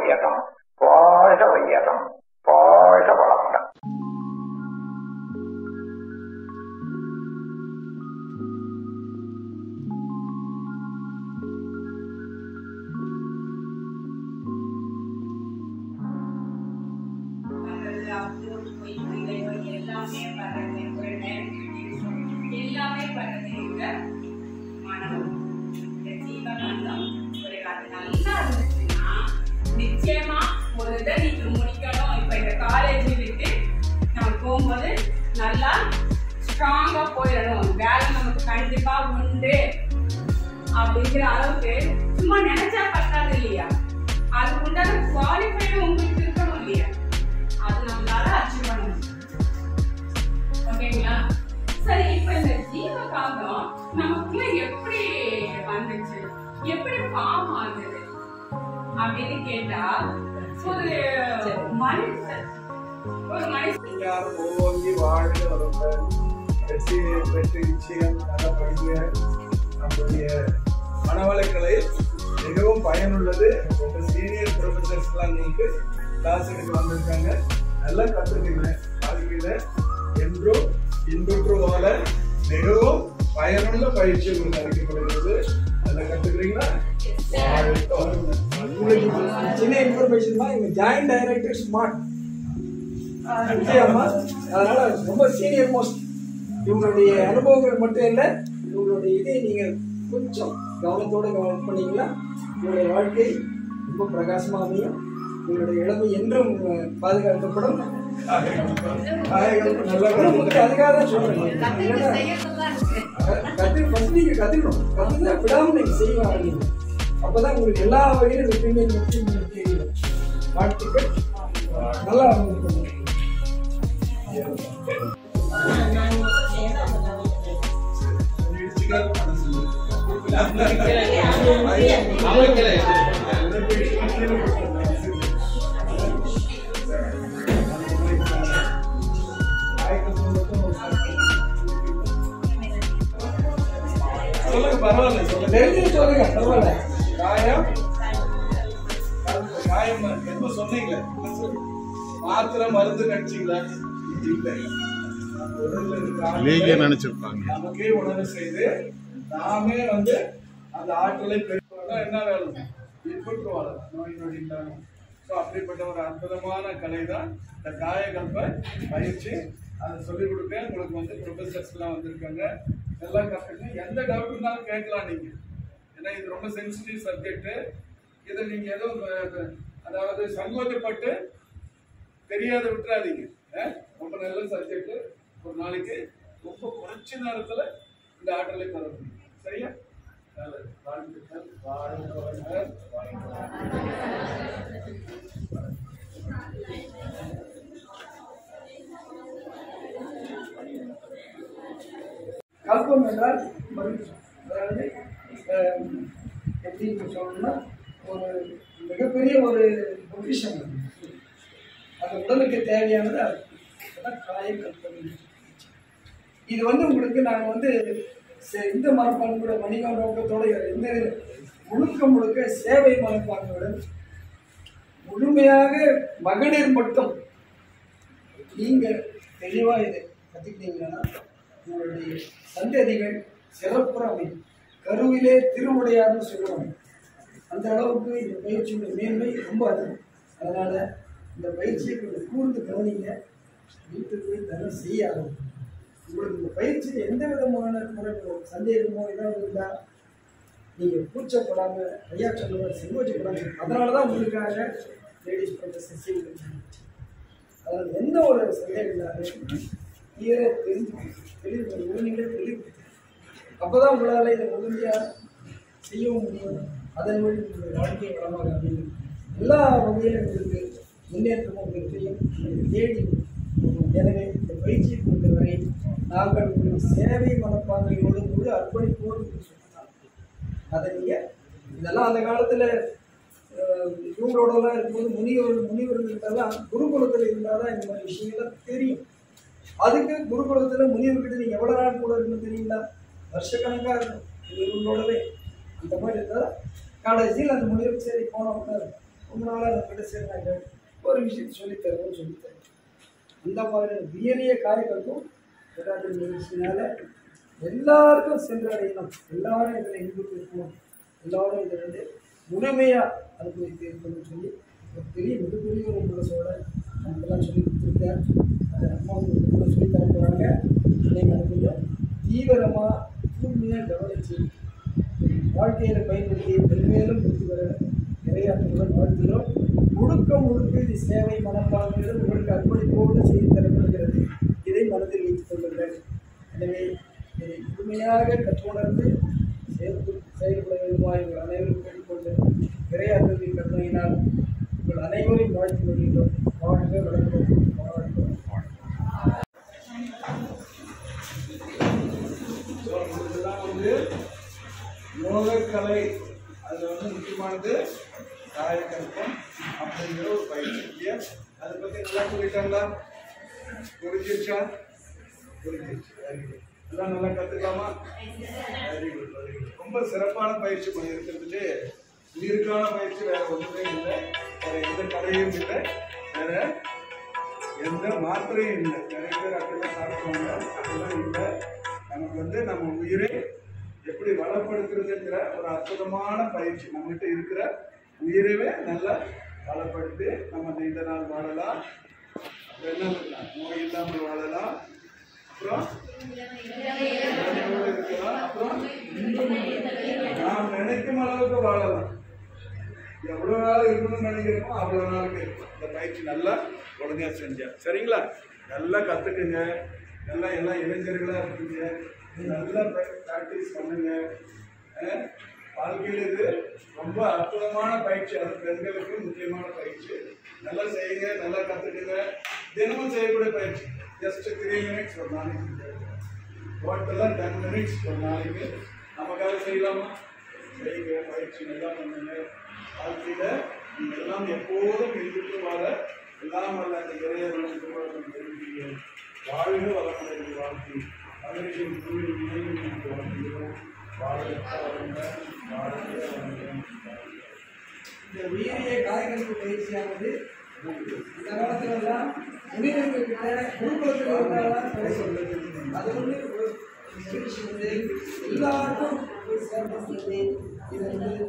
வையகம் வாழ்க வையகம் வாழ்க வளமுடன் அந்த upload போய் video எல்லாமே பண்றது ஒரு நேரம் எல்லாமே பண்றது இந்த மனம் இந்த ஜீவகாந்தம் ஒரு அது நல்லா இருந்துச்சுன்னா நிச்சயமா ஒரு இதை நீங்க முடிக்கணும் இப்ப இந்த காலேஜ் விட்டு நம்ம போகும்போது நல்லா ஸ்ட்ராங்கா போயிடணும் வேலை நமக்கு கண்டிப்பா உண்டு அப்படிங்கிற அளவுக்கு சும்மா நினைச்சா பத்தாது இல்லையா அதுக்கு உண்டான குவாலிஃபைடும் உங்களுக்கு இருக்கணும் இல்லையா அது நம்மளால அச்சீவ் பண்ண முடியும் ஓகேங்களா சரி இப்ப இந்த ஜீவகாந்தம் நமக்குள்ள எப்படி வந்துச்சு எப்படி ஃபார்ம் ஆகுது அப்படின்னு கேட்டா ஒரு மனுஷன் ஒரு மனுஷன் யாரும் ஓங்கி வாழ்ந்து வருங்கள் வெற்றி பெற்று நிச்சயம் நல்ல படிங்க நம்முடைய மனவளக்கலை மிகவும் பயனுள்ளது உங்க சீனியர் ப்ரொஃபசர்ஸ் எல்லாம் உங்களுக்கு கிளாஸ் எடுக்க வந்திருக்காங்க நல்லா கத்துக்கங்க வாழ்க்கையில என்றும் இன்புற்று வாழ மிகவும் பயனுள்ள பயிற்சி உங்களுக்கு அளிக்கப்படுகிறது அதை கத்துக்கிறீங்களா வாழ்க வளமுடன். உங்களுக்கு சின்ன இன்ஃபர்மேஷன் தான் இவங்க ஜாயிண்ட் டைரக்டர் ஸ்மார்ட் விஜயம்மா அதனால ரொம்ப சீனியர் மோஸ்ட் இவங்களுடைய அனுபவங்கள் மட்டும் இல்லை இவங்களுடைய இதை நீங்கள் கொஞ்சம் கவனத்தோட கவனம் பண்ணீங்கன்னா உங்களுடைய வாழ்க்கை ரொம்ப பிரகாசமாக அமையும் உங்களுடைய இளமை என்றும் அஹ், பாதுகாக்கப்படும் ஆயிரம் நல்ல உங்களுக்கு அதுக்காக தான் சொல்றேன் கத்து ஃபர்ஸ்ட் நீங்க கத்துக்கணும் கத்துனா விடாம நீங்க செய்ய ஆரம்பிங்க அப்பதான் உங்களுக்கு எல்லா வகையிலும் வெற்றிமே வெற்றி உங்களுக்கு தெரியும் வாழ்த்துக்கள் நல்லா உங்களுக்கு சொல்லுங்க பரவாயில்ல சொல்லுங்க தெரிஞ்சு சொல்லுங்க பரவாயில்ல காயம் காயம் எப்ப சொன்னீங்க மாத்திரை மருந்து கடிச்சிங்களா இல்லை உடல்ல இருக்கிற ஆற்றலை லீகே நினைச்சிருப்பாங்க நமக்கே உணவு செய்து நாமே வந்து அந்த ஆற்றலை பெருக்கணும்னா என்ன வேணும் இன்புற்று வாழலாம் நோய் நொடி இல்லாம ஸோ அப்படிப்பட்ட ஒரு அற்புதமான கலை தான் இந்த காயகல்ப பயிற்சி அதை சொல்லிக் கொடுக்க உங்களுக்கு வந்து ப்ரொஃபசர்ஸ் எல்லாம் வந்திருக்காங்க எல்லாம் கற்றுங்க எந்த டவுட் இருந்தாலும் கேட்கலாம் நீங்க ஏன்னா இது ரொம்ப சென்சிட்டிவ் சப்ஜெக்ட் இதை நீங்க ஏதோ அஹ், அதாவது சங்கோச்சப்பட்டு தெரியாத விட்டுறாதீங்க அஹ்? ரொம்ப நல்ல சப்ஜெக்ட் ஒரு நாளைக்கு ரொம்ப குறைச்ச நேரத்துல இந்த ஆற்றலை பெற முடியும் சரியா நல்லது வாழ்த்துக்கள் வாழ்க வளமுடன். வாழ்க வளமுடன். கல்பம் என்றால் மகிழ்ச்சி அதாவது அஹ், எப்படின்னு சொல்லணும்னா ஒரு மிகப்பெரிய ஒரு பொக்கிஷம் அது. அந்த உடலுக்கு தேவையானது அது. அதான் காய கல்பம் இது வந்து உங்களுக்கு நாங்கள் வந்து சே- இந்த மனப்பான்மையோட வணிக நோக்கத்தோட இந்த முழுக்க முழுக்க சேவை மனப்பான்மையுடன் முழுமையாக மகளிர் மட்டும் நீங்க தெளிவா இதை கத்துக்கிட்டீங்கன்னா உங்களுடைய சந்ததிகள் சிறப்புற அமையும் கருவிலே திருவுடையார்னு சொல்லுவாங்க அந்த அளவுக்கு இந்த பயிற்சியோட மேன்மை ரொம்ப அதிகம் அதனால இந்த பயிற்சியை கொஞ்சம் கூர்ந்து கவனிங்க வீட்டுக்கு போய் தரம் செய்ய ஆரம்பிங்க உங்களுக்கு இந்த பயிற்சியில் எந்த விதமான குறை சந்தேகமோ ஏதாவது இருந்தால் நீங்கள் கூச்சப்படாம ஐயா சொல்லுவார் செங்கோச்சப்படாம அதனால தான் உங்களுக்காக லேடிஸ் ப்ரொஃபஸர் செய்து அதில் எந்த ஒரு சந்தேகம் இல்லாத ஈர தெரிஞ்சு தெளிவு உடனே தெளிவு அப்போ தான் உங்களால் இதை முழுமையாக செய்யவும் முடியும் அதன் வழி உங்களுடைய வாழ்க்கை வளமாக அமையும் எல்லா வகையிலும் உங்களுக்கு முன்னேற்றமும் வெற்றியும் உங்களுக்கு தேடி வரும். எனவே இந்த பயிற்சியை பொறுத்தவரை நாங்கள் உங்களுக்கு சேவை மனப்பான்மையோடு முழு அர்ப்பணிப்போடு என்று சொல்லலாம் அதை நீங்கள் இதெல்லாம் அந்த காலத்தில் இவங்களோடலாம் இருக்கும்போது முனிவர் முனிவர்கள்ட்டெல்லாம் குருகுலத்தில் இருந்தால் தான் இந்த மாதிரி விஷயங்கள்லாம் தெரியும் அதுக்கு குருகுலத்தில் முனிவர்கிட்ட நீங்கள் எவ்வளோ நாள் கூட இருக்கணும் தெரியுங்களா வருஷக்கணக்காக இருக்கும் இவங்களோடவே அந்த மாதிரி இருந்தால் கடைசியில் அந்த முனிவர் சரி போனவங்க ரொம்ப நாளாக நம்மகிட்ட சேர்ந்தாங்க ஒரு விஷயத்தை சொல்லித்தருவோம் சொல்லித்தருவோம் அந்த மாதிரி உயரிய காயங்களுக்கும் வேதாத்திரி நிகழ்ச்சினால எல்லாருக்கும் சென்றடையணும் எல்லாரும் இதில் ஈடுபட்டிருக்கணும் எல்லாரும் இதை வந்து முழுமையாக அனுபவித்து இருக்கணும்னு சொல்லி ஒரு பெரிய மிகப்பெரிய ஒரு மனசோட நமக்கெல்லாம் சொல்லி கொடுத்துருக்கேன் அதை அம்மா உங்களுக்கு சொல்லி தர போகிறாங்க நீங்கள் அதை கொஞ்சம் தீவிரமாக தூய்மையாக கவனித்து வாழ்க்கையில் பயன்படுத்தி மென்மேலும் வெற்றி பெற நிறையாற்றுடன் வாழ்த்துகிறோம் முழுக்க முழுக்க இது சேவை மனப்பான்மையுடன் உங்களுக்கு அர்ப்பணிப்போடு செய்து தரப்படுகிறது இதை மனதில் வைத்துக் கொள்ளுங்கள் எனவே இதை முழுமையாக கற்றுணர்ந்து செயல்பு செயல்பட வேண்டுமா எங்கள் அனைவரும் கேட்டுக்கொண்டு இறையாற்றலின் கருணையினால் உங்கள் அனைவரையும் வாழ்த்து வருகின்றோம் வாழ்க வளர்கிறோம் வாழ்கிறோம் ஸோ இதெல்லாம் வந்து யோகக்கலை அதில் வந்து முக்கியமானது காயக்கல்பம் அப்படிங்கிற ஒரு பயிற்சி இல்லையா அதை பற்றி நல்லா சொல்லிட்டாங்களா புரிஞ்சிருச்சா புரிஞ்சிருச்சு வெரி குட் எல்லாம் நல்லா கற்றுக்கலாமா வெரி குட் வெரி குட் ரொம்ப சிறப்பான பயிற்சி பண்ணி இருக்கிறதுலே உயிருக்கான பயிற்சி வேற ஒன்றுமே இல்லை வேற எந்த கடையும் இல்லை வேற எந்த மாத்திரையும் இல்லை நிறைய பேர் அப்படிலாம் சாப்பிடுவாங்க அதெல்லாம் இல்லை நமக்கு வந்து நம்ம உயிரை எப்படி வளப்படுத்துறதுங்கிற ஒரு அற்புதமான பயிற்சி நம்மகிட்ட இருக்கிற உயிரவே நல்லா வளப்படுத்தி நம்ம நீண்ட நாள் வாழலாம் அப்புறம் என்ன பண்ணலாம் நோய் இல்லாமல் வாழலாம் அப்புறம் நோயோடு இருக்கலாம் அப்புறம் நாம் நினைக்கும் அளவுக்கு வாழலாம் எவ்வளவு நாள் இருக்கணும்னு நினைக்கிறோமோ அவ்வளவு நாளுக்கு இருக்கும் இந்த பயிற்சி நல்லா ஒழுங்கா செஞ்சா சரிங்களா நல்லா கத்துக்குங்க நல்லா எல்லாம் இளைஞர்களா இருக்கீங்க நல்லா ப்ராக்டிஸ் பண்ணுங்க அஹ், வாழ்க்கையில் இது ரொம்ப அற்புதமான பயிற்சி அது பெண்களுக்கு முக்கியமான பயிற்சி நல்லா செய்யுங்க நல்லா கத்துக்குங்க தினமும் செய்யக்கூடிய பயிற்சி ஜஸ்ட் த்ரீ மினிட்ஸ் ஒரு நாளைக்கு டோட்டலாக டென் மினிட்ஸ் ஒரு நாளைக்கு நமக்காக செய்யலாமா செய்யுங்க பயிற்சி நல்லா பண்ணுங்க வாழ்க்கையில் நீங்கள் எல்லாம் எப்போதும் இருந்துட்டு வாழ எல்லாம் வல்ல அந்த இறையர்களும் திருவள்ளுவரும் தெரிவிக்கிறீங்க வாழ்க வளமுடைய வாழ்க்கை தமிழின் தூய் நினைவு வாழ்க்கையிலும் வாழ்க வளமுங்க, வாழ்க வளமுங்க. இந்த உயிரிய காயகல்ப பயிற்சியானது இந்த காலத்துல எல்லாம் முனிவர்கள் கிட்ட குடும்பத்தில் இருந்தால்தான் கிடைக்கும் அது வந்து ஒரு நிகழ்ச்சி வந்து எல்லாருக்கும் போய் சேர்ந்து இதை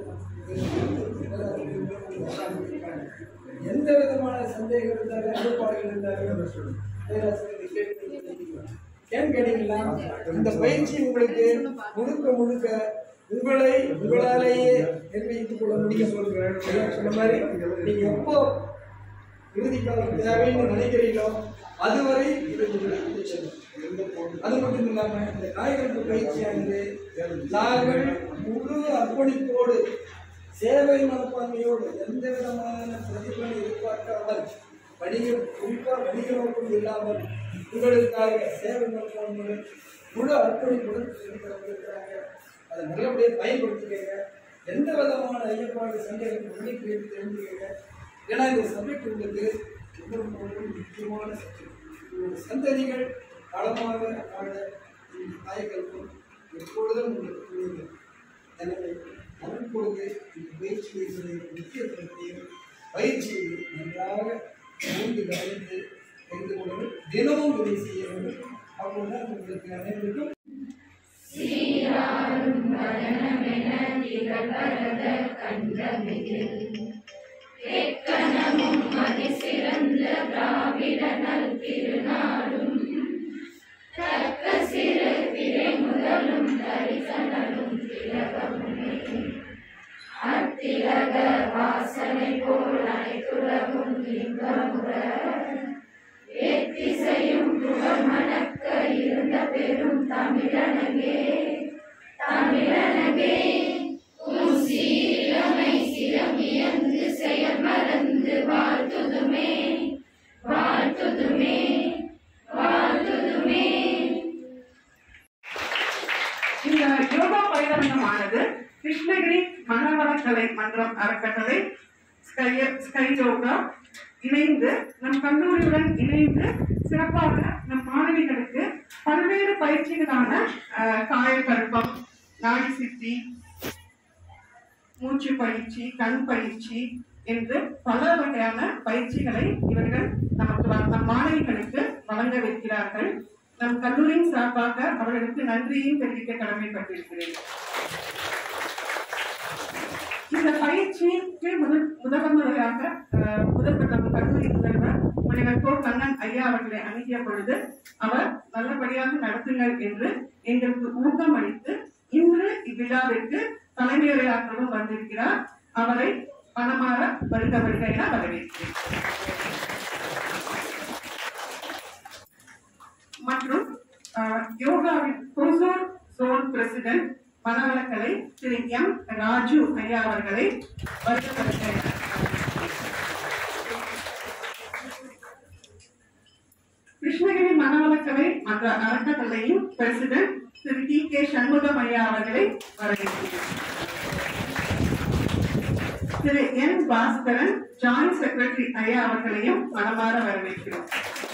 வந்து எந்த விதமான சந்தேகம் இருந்தாலும் அனுப்பாடுகள் இருந்தாலும் பேராசிரியர் கேட்டு ஏன் கேட்டீங்கன்னா இந்த பயிற்சி உங்களுக்கு முழுக்க முழுக்க உங்களை உங்களாலேயே நிர்வகித்துக் கொள்ள முடியும் சொல்கிறேன் சொன்ன மாதிரி நீங்க எப்போ இறுதி காலம் தேவைன்னு நினைக்கிறீங்களோ அதுவரை இது உங்களுக்கு பிடிச்சது அது மட்டும் இல்லாம இந்த காய்கறி பயிற்சியானது நாங்கள் முழு அர்ப்பணிப்போடு சேவை மனப்பான்மையோடு எந்த விதமான பிரதிபலனை எதிர்பார்க்காமல் வணிக குறிப்பாக வணிக நோக்கம் இல்லாமல் உங்களுக்காக சேவை மனப்பான்மையோடு முழு அர்ப்பணிப்புடன் இருக்கிறாங்க அதை நல்லபடியாக பயன்படுத்திக்கங்க எந்த விதமான ஐயப்பாடு சண்டைகள் மன்னிப்பு கேட்டு தெரிஞ்சுக்கங்க ஏன்னா இந்த சப்ஜெக்ட் உங்களுக்கு ரொம்ப ரொம்ப முக்கியமான சப்ஜெக்ட் உங்களுடைய சந்ததிகள் களமாக வாழ இந்த காயக்கல்பம் எப்பொழுதும் உங்களுக்கு புரியுது எனவே அருட்பொழுது இந்த பயிற்சியினுடைய முக்கியத்துவத்தையும் பயிற்சியை நன்றாக ஊர்ந்து கவனித்து தெரிந்து கொள்ளுங்கள் தினமும் இதை செய்ய வேண்டும் அப்போதுதான் உங்களுக்கு அனைவருக்கும் இந்த யோகா பயிரங்கமானது கிருஷ்ணகிரி மனவளக்கலை மன்றம் அறக்கட்டளை ஸ்கை ஸ்கை யோகா இணைந்து நம் கல்லூரியுடன் இணைந்து சிறப்பாக நம் மாணவிகளுக்கு பல்வேறு பயிற்சிகளான அஹ், காயக்கல்பம் நாடி சித்தி மூச்சு பயிற்சி கண் பயிற்சி என்று பல வகையான பயிற்சிகளை இவர்கள் நமக்கு வ- நம் மாணவிகளுக்கு வழங்கவிருக்கிறார்கள் நம் கல்லூரியின் சார்பாக அவர்களுக்கு நன்றியையும் தெரிவிக்க கடமைப்பட்டிருக்கிறேன் இந்த பயிற்சிக்கு முதல் முதல் முறையாக அஹ், முதல்வர் நம் கல்லூரி முதல்வர் முனைவர் கோ கண்ணன் ஐயா அவர்களை அணுகிய பொழுது அவர் நல்லபடியாக நடத்துங்கள் என்று எங்களுக்கு ஊக்கம் அளித்து இன்று இவ்விழாவிற்கு தலைமையுரையாற்றவும் வந்திருக்கிறார் அவரை பணமாற வருக வருக என வரவேற்கிறேன் மற்றும் அஹ், யோகாவின் ஹொசூர் சோன் பிரசிடென்ட் மனவளக்கலை திரு எம் ராஜு ஐயா அவர்களை வருக வருக என கிருஷ்ணகிரி மனவளக்கலை மன்ற அறக்கட்டளையின் பிரசிடென்ட் திரு டி கே சண்முகம் ஐயா அவர்களை வரவேற்கிறேன் திரு என் பாஸ்கரன் ஜாயிண்ட் செக்ரட்டரி ஐயா அவர்களையும் மனமாற வரவேற்கிறோம்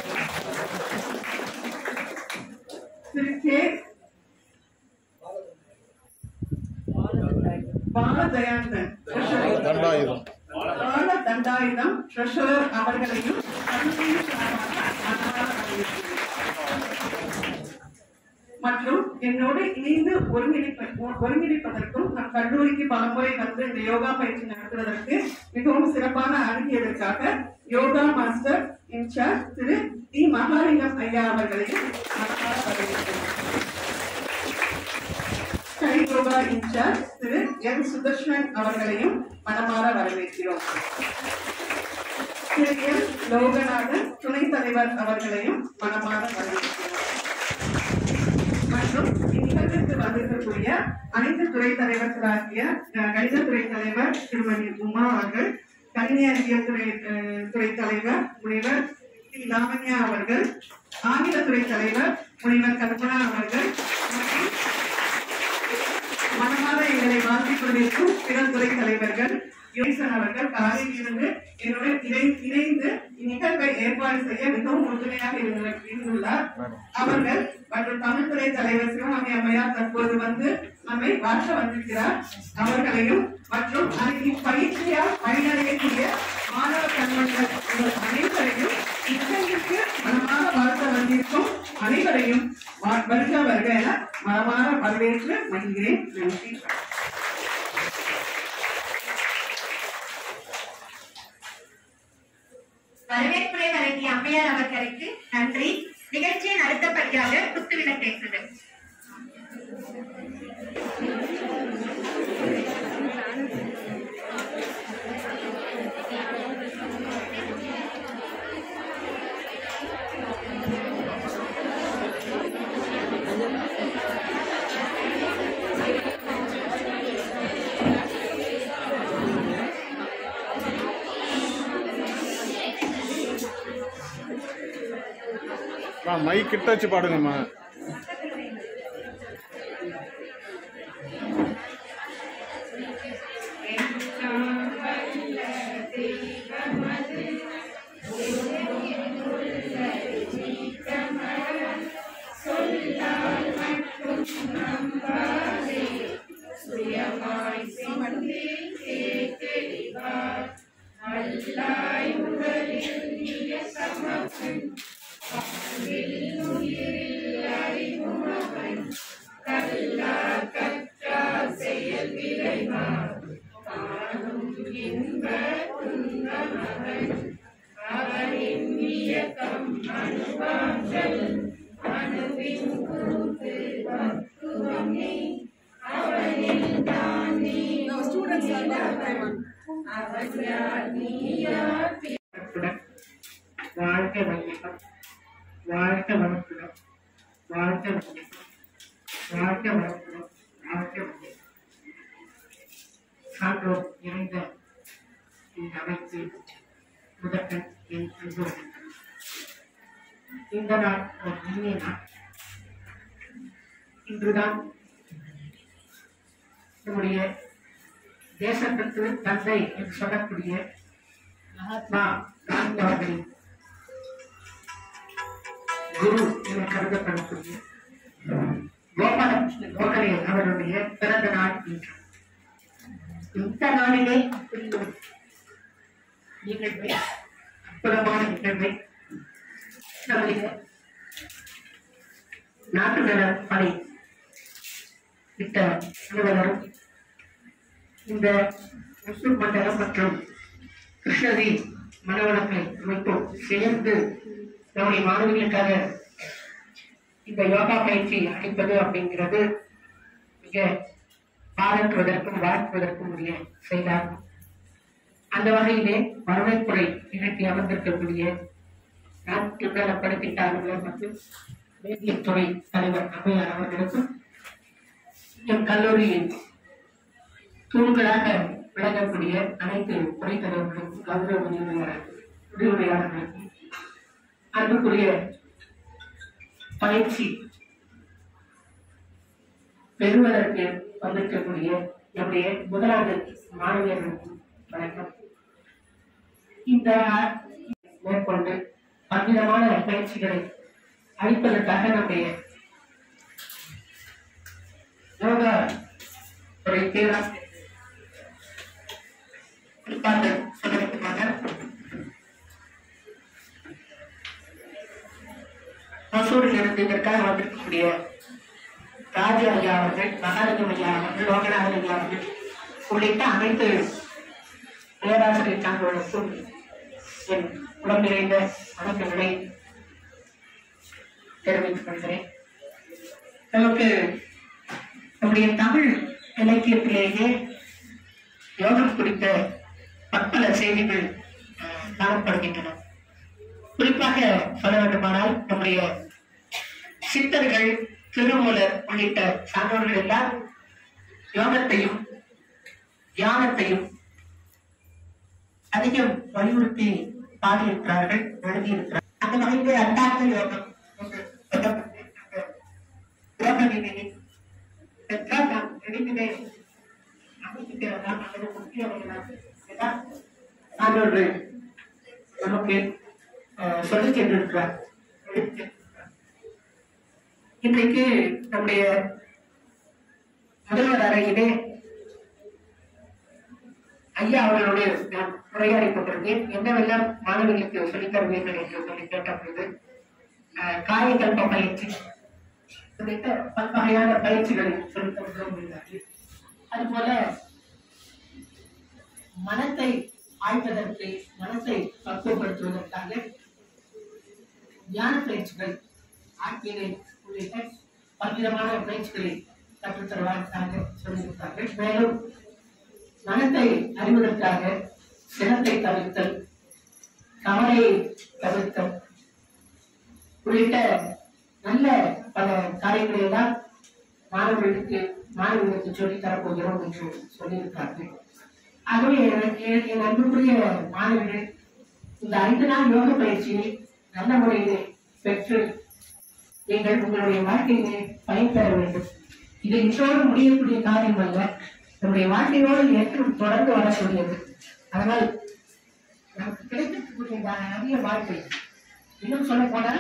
திரு கே பாலதயானந்தன் தண்டாயுதம் பால தண்டாயுதம் ட்ரெஷரர் அவர்களையும் கல்லூரியின் சார்பாக மனமாற வரவேற்கிறேன் மற்றும் என்னோடு இணைந்து ஒருங்கிணைப்ப ஒருங்கிணைப்பதற்கும் நம் கல்லூரிக்கு பலமுறை வந்து இந்த யோகா பயிற்சி நடத்துவதற்கு மிகவும் சிறப்பான அணுகியதற்காக யோகா மாஸ்டர் இன்சார்ஜ் திரு டி மகாலிங்கம் ஐயா அவர்களையும் மனமாற வரவேற்கிறேன் ஸ்கை யோகா இன்சார்ஜ் திரு என் சுதர்ஷன் அவர்களையும் மனமாற வரவேற்கிறோம் திரு என் லோகநாதன் துணைத் தலைவர் அவர்களையும் மனமாற வரவேற்கிறோம் மற்றும் இந்நிகழ்விற்கு வந்திருக்கக்கூடிய அனைத்து துறை தலைவர்களாகிய அஹ், கணிதத்துறை தலைவர் திருமதி உமா அவர்கள் கணினி அறிவியல் துறை அஹ், துறை தலைவர் முனைவர் டி லாவண்யா அவர்கள் ஆங்கிலத்துறை தலைவர் முனைவர் கல்பனா அவர்கள் மற்றும் மனமாற எங்களை வாழ்த்திக் கொண்டிருக்கும் பிற துறை தலைவர்கள் யோசன் அவர்கள் காலையில் இருந்து என்னுடன் இணை- இணைந்து இந்நிகழ்வை ஏற்பாடு செய்ய மிகவும் உறுதுணையாக இருந்து- இருந்துள்ளார் அவர்கள் மற்றும் தமிழ்துறை தலைவர் சிவகாமி அம்மையார் தற்போது வந்து நம்மை வாழ்த்த வந்திருக்கிறார் அவர்களையும் மற்றும் இப்பயிற்சியால் பயனடையக்கூடிய மாணவ கண்மணிகள் உங்கள் அனைவரையும் நிகழ்ச்சிக்கு மனமாக வாழ்த்த வந்திருக்கும் அனைவரையும் வா- வருக வருக என மனமாற வரவேற்று மகிழ்கிறேன் நன்றி வரவேற்புரை வழங்கிய அம்மையார் அவர்களுக்கு நன்றி நிகழ்ச்சியின் அடுத்தபடியாக குத்துவிளக்கு பேசுதல் மை கிட்ட வச்சு பாடுங்கம்மா வளத்துடன் வாழ்க வையகம் வாழ்க வளத்துடன் வாழ்க வையகம் வாழ்க வளத்துடன் வாழ்க வையகம் சான்றோர் நிறைந்த இந்த அமைப்பு முதற்கண் என் அன்பு வணக்கம். இந்த நாள் ஒரு இனிய நாள் இன்றுதான் நம்முடைய தேசத்துக்கு தந்தை என்று சொல்லக்கூடிய மகாத்மா காந்தி அவர்களின் குரு என கருதப்படக்கூடிய கோபாலகிருஷ்ண கோகலே அவருடைய பிறந்த நாள் இன்று இந்த நாளிலே அப்படி ஒரு நிகழ்வை அற்புதமான நிகழ்வை நம்முடைய நாட்டு நல பணி திட்ட அலுவலரும் இந்த முசூர் மண்டலம் மற்றும் கிருஷ்ணகிரி மனவளக்கலை அமைப்பும் சேர்ந்து நம்முடைய மாணவிகளுக்காக இந்த யோகா பயிற்சி அளிப்பது அப்படிங்கிறது மிக பாராட்டுவதற்கும் வாழ்த்துவதற்கும் உரிய செயலாகும் அந்த வகையிலே வரவேற்புரை நிகழ்த்தி அமர்ந்திருக்கக்கூடிய நாட்டு நல பணித்திட்ட அலுவலர் மற்றும் வேதியியல் தலைவர் அம்மையார் அவர்களுக்கும் எம் கல்லூரியின் தூண்களாக விளங்கக்கூடிய அனைத்து துணைத்தலைவர்களுக்கும் கௌரவ விரிவுரையாளர் விரிவுரையாளர்களுக்கும் அன்புக்குரிய பயிற்சி பெறுவதற்கு வந்திருக்கக்கூடிய நம்முடைய முதலாவது மாணவியர்களுக்கும் வணக்கம் இந்த மேற்கொண்டு பன்னிரமான பயிற்சிகளை அளிப்பதற்காக நம்முடைய யோகா துறை பேராசிரியர் குறிப்பாக சொல்வதற்காக மசூரில் இருந்து இதற்காக வந்திருக்கக்கூடிய ராஜு ஐயா அவர்கள் மகாலிங்கம் ஐயா அவர்கள் லோகநாதன் ஐயா அவர்கள் உள்ளிட்ட அனைத்து பேராசிரியர் சான்றோருக்கும் என் உடம்பு நிறைந்த வணக்கங்களை தெரிவித்துக் கொள்கிறேன் நமக்கு நம்முடைய தமிழ் இலக்கியத்திலேயே யோகம் குறித்த பற்பல செய்திகள் அஹ், காணப்படுகின்றன குறிப்பாக சொல்ல வேண்டுமானால் நம்முடைய சித்தர்கள் திருமூலர் உள்ளிட்ட சான்றோர்கள் எல்லாம் யோகத்தையும் தியானத்தையும் அதிகம் வலியுறுத்தி பாடியிருக்கிறார்கள் எழுதியிருக்கிறார்கள் அந்த வகையிலே அந்தாங்க யோகம் என்று சொல்லப்பட்டு அந்த யோக நிலையை பெற்றால் நாம் எளிதிலே அமைக்கிறதா அல்லது முக்கியவர்களா எல்லாம் சான்றோர்கள் நமக்கு அஹ், சொல்லிச் சென்றிருக்கிறார் எடுத்துச் சென்றிருக்கிறார். இன்றைக்கு நம்முடைய முதல்வர் அறையிலே ஐயா அவர்களோடு நான் உரையாடி கொண்டிருந்தேன் என்னவெல்லாம் மாணவர்களுக்கு சொல்லித் தருவீர்கள் என்று சொல்லி கேட்டபொழுது அஹ், காயகல்ப பயிற்சி உள்ளிட்ட பல்வகையான பயிற்சிகளை சொல்லித் தருகிறோம் என்றார்கள் அதுபோல மனத்தை ஆய்வதற்கு மனத்தை பக்குவப்படுத்துவதற்காக தியான பயிற்சிகள் ஆக்கியவை உள்ளிட்ட பல்விதமான பயிற்சிகளை கற்றுத்தருவதற்காக சொல்லியிருக்கிறார்கள் மேலும் மனத்தை அறிவதற்காக சினத்தை தவிர்த்தல் கவலையை தவிர்த்தல் உள்ளிட்ட நல்ல பல காரியங்களை எல்லாம் மாணவர்களுக்கு மாணவர்களுக்கு சொல்லித் தரப்போகிறோம் என்று சொல்லியிருக்கிறார்கள் ஆகவே எனக்கு என் அன்புக்குரிய மாணவர்கள் இந்த ஐந்து நாள் யோக பயிற்சியை நல்ல முறையிலே பெற்று நீங்கள் உங்களுடைய வாழ்க்கையிலே பயன்பெற வேண்டும் இது இன்றோடு முடியக்கூடிய காரியம் அல்ல நம்முடைய வாழ்க்கையோடு என்றும் தொடர்ந்து வரக்கூடியது அதனால் நமக்கு கிடைக்கக்கூடிய இந்த அரிய வாழ்க்கை இன்னும் சொல்ல போனால்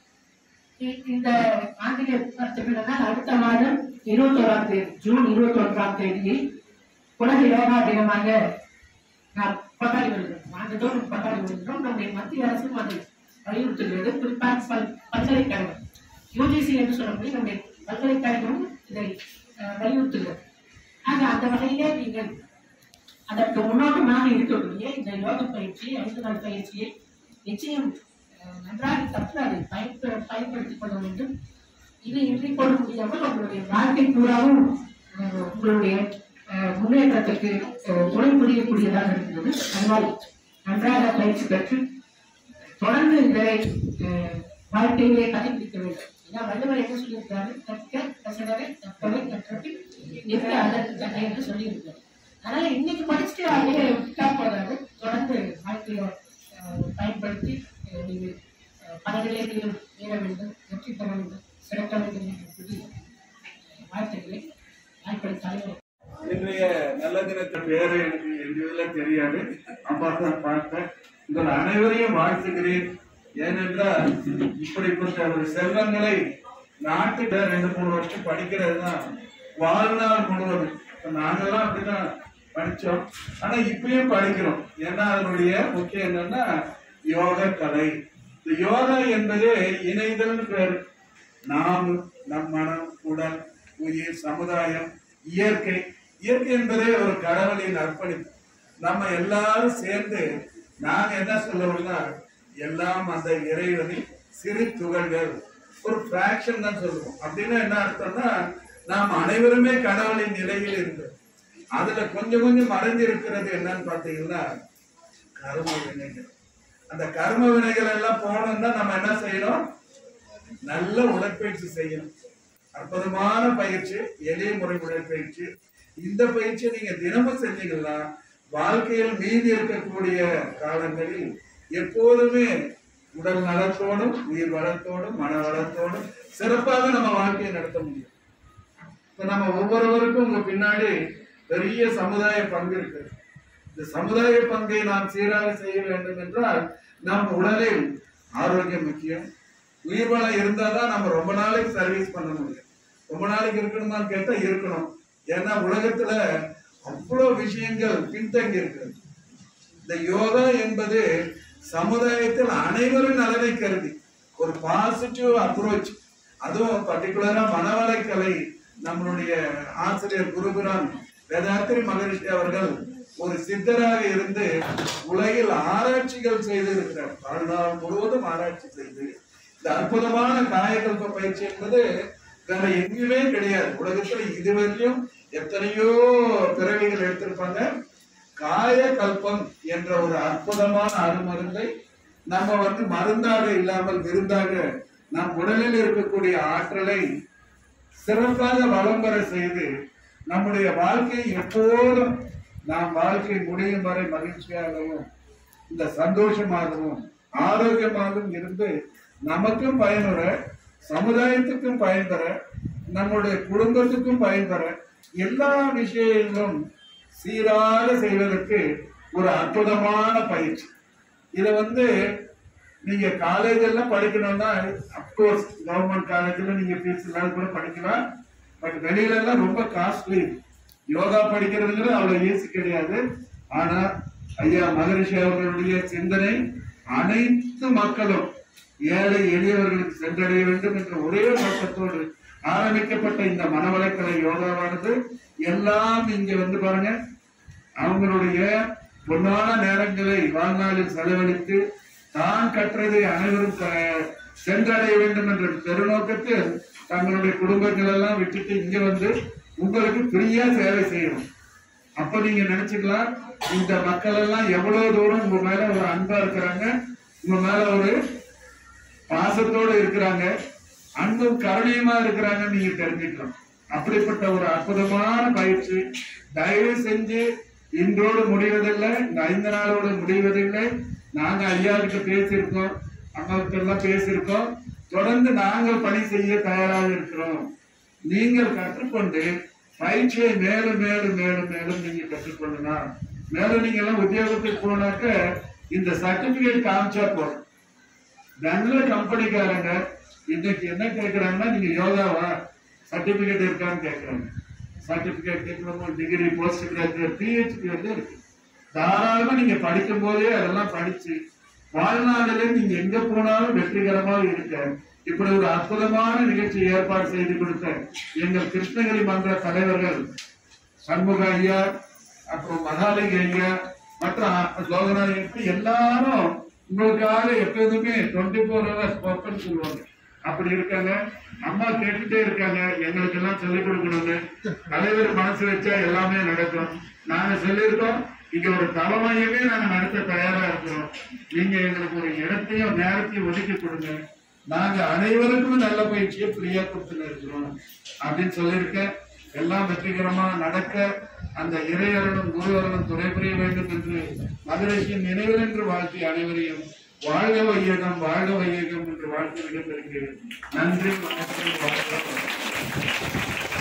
இ- இந்த ஆங்கில திருவிழா அடுத்த மாதம் இருபத்தோராம் தேதி ஜூன் இருபத்தி ஒன்றாம் தேதியில் உலக யோகா தினமாக நாம் கொண்டாடி வருகிறோம் ஆண்டுதோறும் கொண்டாடி வருகிறோம் நம்முடைய மத்திய அரசும் அதை வலியுறுத்துகிறது குறிப்பாக பல் பல்கலைக்கழகம் யூஜிசி என்று சொல்லக்கூடிய நம்முடைய பல்கலைக்கழகமும் இதை அஹ், வலியுறுத்துகிறது ஆக அந்த வகையிலே நீங்கள் அதற்கு முன்னோட்டமாக இருக்கக்கூடிய இந்த யோக பயிற்சி ஐந்து நாள் பயிற்சியை நிச்சயம் அஹ், நன்றாக கற்று அதை பயன்ப பயன்படுத்திக் கொள்ள வேண்டும் இது இன்றைக்கோடு முடியாமல் உங்களுடைய வாழ்க்கை பூராவும் அஹ், உங்களுடைய அஹ், முன்னேற்றத்திற்கு அஹ், துணை புரியக்கூடியதாக இருக்கிறது அதனால் நன்றாக பயிற்சி பெற்று தொடர்ந்து இதனை அஹ், வாழ்க்கையிலே கடைபிடிக்க வேண்டும் ஏன்னா வள்ளுவர் என்ன சொல்லியிருக்காரு கற்க கசடரை கற்பவை கற்றபின் நிற்க அதற்கு தன்னை என்று சொல்லியிருக்காரு அதனால இன்னைக்கு படிச்சுட்டு அப்படியே விட்டா போதாது தொடர்ந்து வாழ்க்கையை அஹ், பயன்படுத்தி அஹ், நீங்கள் அஹ், பல நிலைகளிலும் ஏற வேண்டும் வெற்றி பெற வேண்டும் சிறக்க வேண்டும் என்று சொல்லி அஹ், வாழ்த்துக்களை வாய்ப்பளி தலைவர் இன்றைய நல்ல தினத்தின் பேரு எனக்கு எங்க இதுல தெரியாது அப்பா தான் பார்த்தேன் உங்கள் அனைவரையும் வாழ்த்துகிறேன் ஏனென்றால் இப்படிப்பட்ட ஒரு செல்வங்களை நாட்டுல ரெண்டு மூணு வருஷம் படிக்கிறது தான் வாழ்நாள் முழுவதும் இப்ப நாங்கெல்லாம் அப்படிதான் படிச்சோம் ஆனா இப்பயும் படிக்கிறோம் ஏன்னா அதனுடைய முக்கியம் என்னன்னா யோக கலை இந்த யோகா என்பது இணைதல் பேர் நாம் நம் மனம் உடல் உயிர் சமுதாயம் இயற்கை இயற்கை என்பதே ஒரு கடவுளின் அர்ப்பணிப்பு நம்ம எல்லாரும் சேர்ந்து நாங்க என்ன சொல்லுவோம்னா எல்லாம் அந்த இறைவனின் சிறு துகள்கள் ஒரு பிராக்ஷன் தான் சொல்லுவோம் அப்படின்னா என்ன அர்த்தம்னா நாம் அனைவருமே கடவுளின் நிலையில் இருந்தோம் அதுல கொஞ்சம் கொஞ்சம் மறைஞ்சிருக்கிறது என்னன்னு பாத்தீங்கன்னா கர்ம வினைகள் அந்த கர்ம வினைகள் எல்லாம் போகணும்னா நம்ம என்ன செய்யணும் நல்ல உடற்பயிற்சி செய்யணும் அற்புதமான பயிற்சி எளிய முறை உடற்பயிற்சி இந்த பயிற்சியை நீங்க தினமும் செஞ்சீங்கன்னா வாழ்க்கையில் மீதி இருக்கக்கூடிய காலங்களில் எப்போதுமே உடல் நலத்தோடும் உயிர் வளத்தோடும் மன வளத்தோடும் சிறப்பாக நம்ம வாழ்க்கையை நடத்த முடியும் இப்ப நம்ம ஒவ்வொருவருக்கும் உங்க பின்னாடி பெரிய சமுதாய பங்கு இருக்கு இந்த சமுதாய பங்கை நாம் சீராக செய்ய வேண்டும் என்றால் நம் உடலில் ஆரோக்கியம் முக்கியம் உயிர் வளம் இருந்தாதான் நம்ம ரொம்ப நாளைக்கு சர்வீஸ் பண்ண முடியும் ரொம்ப நாளைக்கு இருக்கணுமான்னு கேட்டா இருக்கணும் ஏன்னா உலகத்துல அவ்வளவு விஷயங்கள் பின்தங்கி இருக்கிறது இந்த யோகா என்பது சமுதாயத்தில் அனைவரும் நலனை கருதி ஒரு பாசிட்டிவ் அப்ரோச் அதுவும் பர்டிகுலரா மனவளக்கலை நம்மளுடைய ஆசிரியர் குருபுரான் வேதாத்திரி மகரிஷி அவர்கள் ஒரு சித்தராக இருந்து உலகில் ஆராய்ச்சிகள் செய்து இருக்கிறார் வாழ்நாள் முழுவதும் ஆராய்ச்சி செய்து இந்த அற்புதமான காயகல்ப பயிற்சி என்பது வேற எங்கேயுமே கிடையாது உலகத்துல இதுவரையும் எத்தனையோ பிறவிகள் எடுத்திருப்பாங்க காய கல்பம் என்ற ஒரு அற்புதமான அருமருந்தை நம்ம வந்து மருந்தாக இல்லாமல் விருந்தாக நம் உடலில் இருக்கக்கூடிய ஆற்றலை சிறப்பாக வளம் பெற செய்து நம்முடைய வாழ்க்கையை எப்போதும் நாம் வாழ்க்கை முடியும் வரை மகிழ்ச்சியாகவும் இந்த சந்தோஷமாகவும் ஆரோக்கியமாகவும் இருந்து நமக்கும் பயனுற சமுதாயத்துக்கும் பயன் தர நம்முடைய குடும்பத்துக்கும் பயன் தர எல்லா விஷயங்களிலும் சீராக செய்வதற்கு ஒரு அற்புதமான பயிற்சி இதை வந்து நீங்க காலேஜ் எல்லாம் படிக்கணும்னா அப்கோர்ஸ் கவர்மெண்ட் காலேஜ்ல நீங்க ஃபீஸ் இல்லாத கூட படிக்கலாம் பட் வெளியில எல்லாம் ரொம்ப காஸ்ட்லி யோகா படிக்கிறதுங்கிறது அவ்வளவு ஈஸி கிடையாது ஆனா ஐயா மகரிஷி அவர்களுடைய சிந்தனை அனைத்து மக்களும் ஏழை எளியவர்களுக்கு சென்றடைய வேண்டும் என்ற ஒரே நோக்கத்தோடு ஆரம்பிக்கப்பட்ட இந்த மனவளக்கலை யோகாவானது எல்லாம் இங்க வந்து பாருங்க அவங்களுடைய பொன்னான நேரங்களை வாழ்நாளில் செலவழித்து தான் கற்றதை அனைவரும் க- சென்றடைய வேண்டும் என்ற பெருநோக்கத்தில் தங்களுடைய குடும்பங்கள் எல்லாம் விட்டுட்டு இங்க வந்து உங்களுக்கு ஃப்ரீயா சேவை செய்யணும் அப்ப நீங்க நினைச்சுக்கலாம் இந்த மக்கள் எல்லாம் எவ்வளவு தூரம் உங்க மேல ஒரு அன்பா இருக்கிறாங்க உங்க மேல ஒரு பாசத்தோட இருக்கிறாங்க அன்பும் கருணையுமா இருக்கிறாங்கன்னு நீங்க தெரிஞ்சுக்கலாம் அப்படிப்பட்ட ஒரு அற்புதமான பயிற்சி தயவு செஞ்சு இன்றோடு முடிவதில்லை இந்த ஐந்து நாளோடு முடிவதில்லை நாங்க ஐயா கிட்ட பேசியிருக்கோம் அம்மாவுக்கு எல்லாம் பேசியிருக்கோம் தொடர்ந்து நாங்கள் பணி செய்ய தயாராக இருக்கிறோம் நீங்கள் கற்றுக்கொண்டு பயிற்சியை மேலும் மேலும் மேலும் மேலும் நீங்க கற்றுக்கொள்ளலாம் மேலும் நீங்க எல்லாம் உத்தியோகத்துக்கு போனாக்க இந்த சர்டிபிகேட் காமிச்சா போதும் நல்ல கம்பெனிக்காரங்க இன்னைக்கு என்ன கேட்கறாங்கன்னா நீங்க யோகாவா சர்டிபிகேட் இருக்கான்னு கேட்கறாங்க certificate diploma degree post graduate PhD வந்து இருக்கு தாராளமா நீங்க படிக்கும் போதே அதெல்லாம் படிச்சு வாழ்நாளிலே நீங்க எங்க போனாலும் வெற்றிகரமாக இருக்க இப்படி ஒரு அற்புதமான நிகழ்ச்சி ஏற்பாடு செய்து கொடுத்த எங்கள் கிருஷ்ணகிரி மன்ற தலைவர்கள் சண்முக ஐயா அப்புறம் மகாலிங்க ஐயா மற்றும் லோகநாதன் இப்படி எல்லாரும் உங்களுக்காக எப்போதுமே டுவெண்ட்டி ஃபோர் ஹவர்ஸ் ஓப்பன் சொல்லுவாங்க அப்படி இருக்காங்க அம்மா கேட்டுட்டே இருக்காங்க எங்களுக்கு எல்லாம் சொல்லிக் கொடுக்கணும்னு தலைவர் மனசு வச்சா எல்லாமே நடக்கும் நாங்க சொல்லியிருக்கோம் இங்க ஒரு தலைமையவே நாங்க நடத்த தயாரா இருக்கிறோம் நீங்க எங்களுக்கு ஒரு இடத்தையும் நேரத்தையும் ஒதுக்கி கொடுங்க நாங்க அனைவருக்கும் நல்ல பயிற்சியை ஃப்ரீயா கொடுத்துன்னு இருக்கிறோம் அப்படின்னு சொல்லியிருக்கேன் எல்லாம் வெற்றிகரமா நடக்க அந்த இறையரனும் குருவரனும் துணை புரிய வேண்டும் என்று மதுரையின் நினைவில் என்று வாழ்த்தி அனைவரையும் வாழ்க வையகம் வாழ்க வையகம் என்று வாழ்த்து விடைபெறுகிறேன் நன்றி வணக்கம் வாழ்க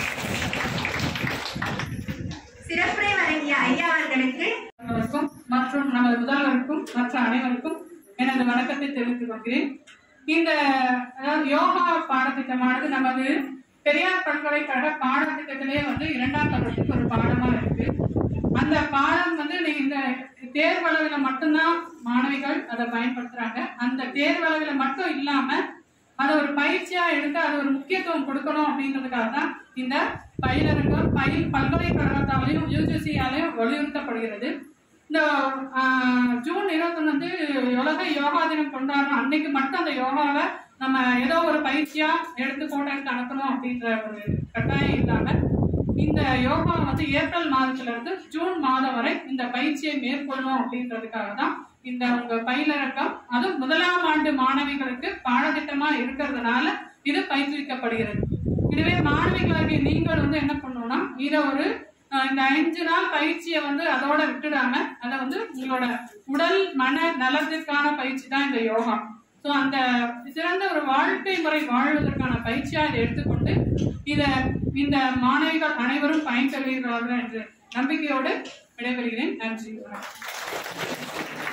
சிறப்புரை வழங்கிய ஐயா அவர்களுக்கு அவர்களுக்கும் மற்றும் நமது முதல்வருக்கும் மற்ற அனைவருக்கும் எனது வணக்கத்தை தெரிவித்துக் கொள்கிறேன் இந்த அதாவது யோகா பாடத்திட்டமானது நமது பெரியார் பல்கலைக்கழக பாடத்திட்டத்திலே வந்து இரண்டாம் தரத்துக்கு ஒரு பாடமா இருக்கு அந்த பாடம் வந்து நீங்க இந்த தேர்வளவுல மட்டும்தான் மாணவிகள் அதை பயன்படுத்துறாங்க அந்த தேர்வளவுல மட்டும் இல்லாம அதை ஒரு பயிற்சியா எடுத்து அது ஒரு முக்கியத்துவம் கொடுக்கணும் அப்படின்றதுக்காக தான் இந்த பயிலரங்கம் பயில் பல்கலைக்கழகத்தாலையும் யூஜிசியாலையும் வலியுறுத்தப்படுகிறது இந்த ஆஹ், ஜூன் இருபத்தொன்னு வந்து உலக யோகா தினம் கொண்டாடுறோம் அன்னைக்கு மட்டும் அந்த யோகாவை நம்ம ஏதோ ஒரு பயிற்சியா எடுத்து போட்டோ எடுத்து அனுப்பணும் அப்படின்ற ஒரு கட்டாயம் இல்லாம இந்த யோகா வந்து ஏப்ரல் மாதத்துல இருந்து ஜூன் மாதம் வரை இந்த பயிற்சியை மேற்கொள்ளணும் அப்படின்றதுக்காக தான் இந்த உங்க பயிலரங்கம் அதுவும் முதலாம் ஆண்டு மாணவிகளுக்கு பாடத்திட்டமா இருக்கிறதுனால இது பயிற்றுவிக்கப்படுகிறது இதுவே மாணவிகளாகிய நீங்கள் வந்து என்ன பண்ணணும்னா இதை ஒரு அஹ், இந்த அஞ்சு நாள் பயிற்சியை வந்து அதோட விட்டுடாம அதை வந்து உங்களோட உடல் மன நலத்திற்கான பயிற்சி தான் இந்த யோகா ஸோ அந்த சிறந்த ஒரு வாழ்க்கை முறை வாழ்வதற்கான பயிற்சியா இதை எடுத்துக்கொண்டு இதை இந்த மாணவிகள் அனைவரும் பயன்பெறுவீர்களாக என்று நம்பிக்கையோடு விடைபெறுகிறேன் நன்றி வணக்கம்.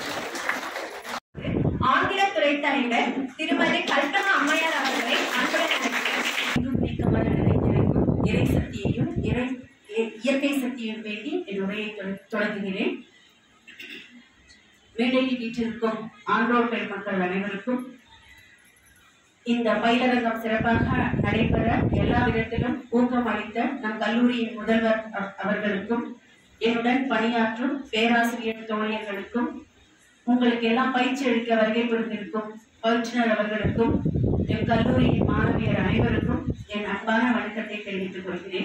ஆங்கில துறை தலைவர் திருமதி கல்பனா அம்மையார் அவர்களை அன்புடன் அழைக்கிறேன். நீக்கமான நிலைத்திருக்கும் இறை சக்தியையும் இறை இ- இயற்கை சக்தியையும் வேண்டி என் உரையை தொட- தொடங்குகிறேன் மேடையில் வீற்றிருக்கும் ஆன்றோர் பெருமக்கள் அனைவருக்கும் இந்த பயிலரங்கம் சிறப்பாக நடைபெற எல்லா விதத்திலும் ஊக்கம் அளித்த நம் கல்லூரியின் முதல்வர் அவ- அவர்களுக்கும் என்னுடன் பணியாற்றும் பேராசிரியர் தோழியர்களுக்கும் உங்களுக்கு எல்லாம் பயிற்சி அளிக்க வருகை புரிந்திருக்கும் பயிற்றுனர் அவர்களுக்கும் என் கல்லூரியின் மாணவியர் அனைவருக்கும் என் அன்பான வணக்கத்தை தெரிவித்துக் கொள்கிறேன்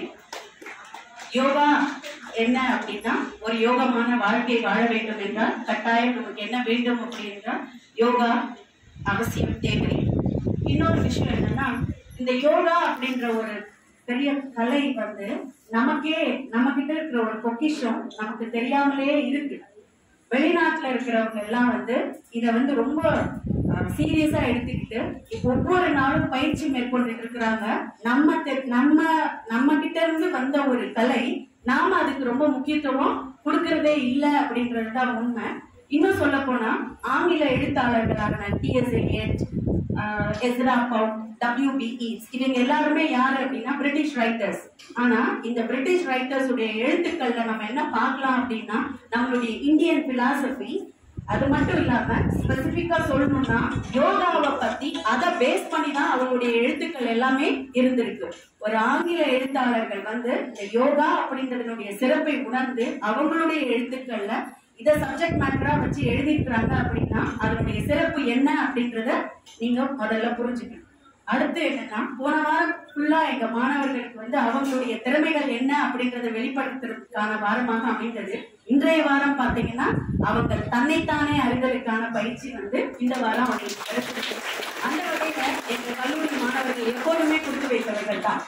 யோகா என்ன அப்படின்னா ஒரு யோகமான வாழ்க்கை வாழ வேண்டும் என்றால் கட்டாயம் நமக்கு என்ன வேண்டும் அப்படி என்றால் யோகா அவசியம் தேவை இன்னொரு விஷயம் என்னன்னா இந்த யோகா அப்படின்ற ஒரு பெரிய கலை வந்து நமக்கே நம்ம கிட்ட இருக்கிற ஒரு பொக்கிஷம் நமக்கு தெரியாமலே இருக்கு வெளிநாட்டுல இருக்கிறவங்க எல்லாம் வந்து இத வந்து ரொம்ப சீரியஸா எடுத்துக்கிட்டு இப்போ ஒவ்வொரு நாளும் பயிற்சி மேற்கொண்டுட்டு இருக்கிறாங்க நம்ம தெ- நம்ம நம்ம கிட்ட இருந்து வந்த ஒரு கலை நாம அதுக்கு ரொம்ப முக்கியத்துவம் கொடுக்கறதே இல்லை அப்படின்றது தான் உண்மை இன்னும் சொல்ல போனா ஆங்கில எழுத்தாளர்களான TS Eliot Ezra Pound WBE இவங்க எல்லாருமே யாரு அப்படின்னா பிரிட்டிஷ் ரைட்டர்ஸ் ஆனா இந்த பிரிட்டிஷ் ரைட்டர்ஸ் உடைய எழுத்துக்கள்ல நம்ம என்ன பார்க்கலாம் அப்படின்னா நம்மளுடைய இந்தியன் பிலாசபி அது மட்டும் இல்லாம ஸ்பெசிபிக்கா சொல்லணும்னா யோகாவை பத்தி அதை பேஸ் பண்ணி தான் அவங்களுடைய எழுத்துக்கள் எல்லாமே இருந்திருக்கு ஒரு ஆங்கில எழுத்தாளர்கள் வந்து இந்த யோகா அப்படின்றதனுடைய சிறப்பை உணர்ந்து அவங்களுடைய எழுத்துக்கள்ல இத சப்ஜெக்ட் மேட்டரா வச்சு எழுதியிருக்கிறாங்க அப்படின்னா அதனுடைய சிறப்பு என்ன அப்படின்றத நீங்க முதல்ல புரிஞ்சுக்கணும் அடுத்து என்னன்னா போன வாரம் ஃபுல்லா எங்க மாணவர்களுக்கு வந்து அவங்களுடைய திறமைகள் என்ன அப்படின்றத வெளிப்படுத்துறதுக்கான வாரமாக அமைந்தது இன்றைய வாரம் பாத்தீங்கன்னா அவங்க தன்னைத்தானே அறிதலுக்கான பயிற்சி வந்து இந்த வாரம் அவங்களுக்கு கிடைச்சிருக்கு அந்த வகையில எங்க கல்லூரி மாணவர்கள் எப்போதுமே கொடுத்து வைத்தவர்கள் தான்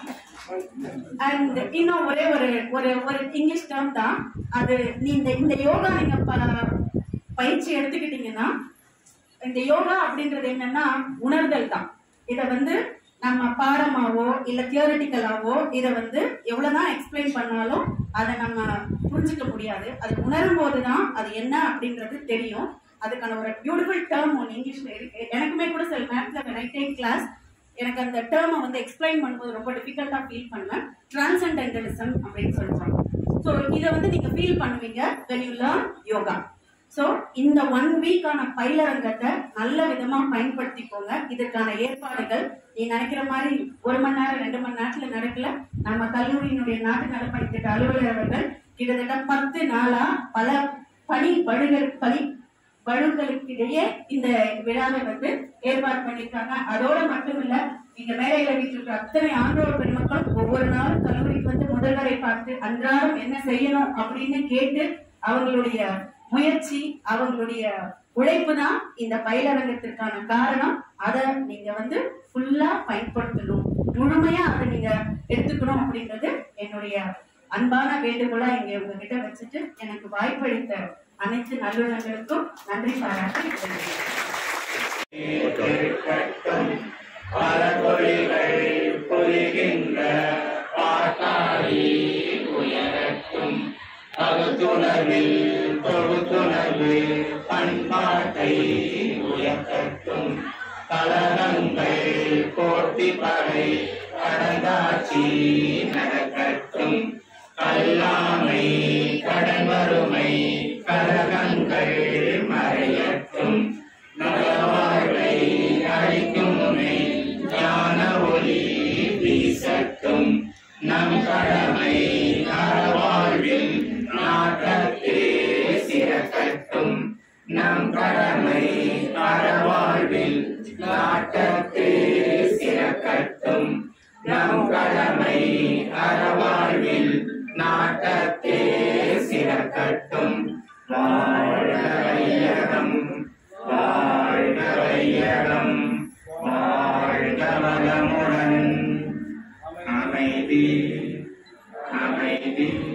அண்ட் இன்னும் ஒரே ஒரு ஒரு ஒரு இங்கிலீஷ் டேர்ம் தான் அது நீ இந்த இந்த யோகா நீங்க ப- பயிற்சி எடுத்துக்கிட்டீங்கன்னா இந்த யோகா அப்படின்றது என்னன்னா உணர்தல் தான் இத வந்து நம்ம பாடமாவோ இல்ல தியோரிட்டிக்கலாவோ இத வந்து எவ்வளவுதான் எக்ஸ்பிளைன் பண்ணாலும் அதை நம்ம புரிஞ்சுக்க முடியாது அது உணரும் போதுதான் அது என்ன அப்படின்றது தெரியும் அதுக்கான ஒரு பியூட்டிஃபுல் டேர்ம் ஒன்று இங்கிலீஷ்ல இருக்கு எனக்குமே கூட சில நேரத்தில் when I take கிளாஸ் எனக்கு அந்த டேர்மை வந்து எக்ஸ்பிளைன் பண்ணும்போது ரொம்ப டிஃபிகல்ட்டா ஃபீல் பண்ணுவேன் டிரான்சென்டென்டலிசம் அப்படின்னு சொல்லுவாங்க ஸோ இதை வந்து நீங்க ஃபீல் பண்ணுவீங்க when you learn yoga so இந்த ஒன் வீக்கான பயிலரங்கத்தை நல்ல விதமா பயன்படுத்திக்கோங்க இதற்கான ஏற்பாடுகள் நீ நினைக்கிற மாதிரி ஒரு மணி நேரம் ரெண்டு மணி நேரத்துல நடக்கல நம்ம கல்லூரியினுடைய நாட்டு நலப்பணித்திட்ட அலுவலர் அவர்கள் கிட்டத்தட்ட பத்து நாளா பல பணி பழுகள் பணி பழுக்களுக்கிடையே இந்த விழாவை வந்து ஏற்பாடு பண்ணியிருக்காங்க அதோட மட்டும் இல்ல இங்க மேலையில வீட்டில் அத்தனை ஆண்டோர் பெருமக்கள் ஒவ்வொரு நாளும் கல்லூரிக்கு வந்து முதல்வரை பார்த்து அன்றாடம் என்ன செய்யணும் அப்படின்னு கேட்டு அவங்களுடைய முயற்சி அவங்களுடைய உழைப்பு தான் இந்த பயிலரங்கத்திற்கான காரணம் அதை நீங்க வந்து ஃபுல்லா பயன்படுத்தணும் முழுமையா அதை நீங்க எடுத்துக்கணும் அப்படின்றது என்னுடைய அன்பான வேண்டுகோளா இங்க உங்ககிட்ட வச்சுட்டு எனக்கு வாய்ப்பளித்த அனைத்து நல்லுள்ளங்களுக்கும் நன்றி பாராட்டி விடைபெறுகிறேன். பரபொழிகள் புரிகின்ற பாட்டாளி உயரட்டும் பகுத்துணர்வில் தொகுத்துணர்வு பண்பாட்டை உயர்த்தட்டும் கலகங்கள் போட்டி படை கடந்தாட்சி நடக்கட்டும் கல்லாமை கடன் வர சிறக்கட்டும் நம் கடமை அறவாழ்வில் நாட்டத்து சிறக்கட்டும் நம் கடமை அறவாழ்வில் நாட்டத்து சிறக்கட்டும் வாழ்க வையகம் வாழ்க வையகம் வாழ்க வளமுடன் அமைதி அமைதி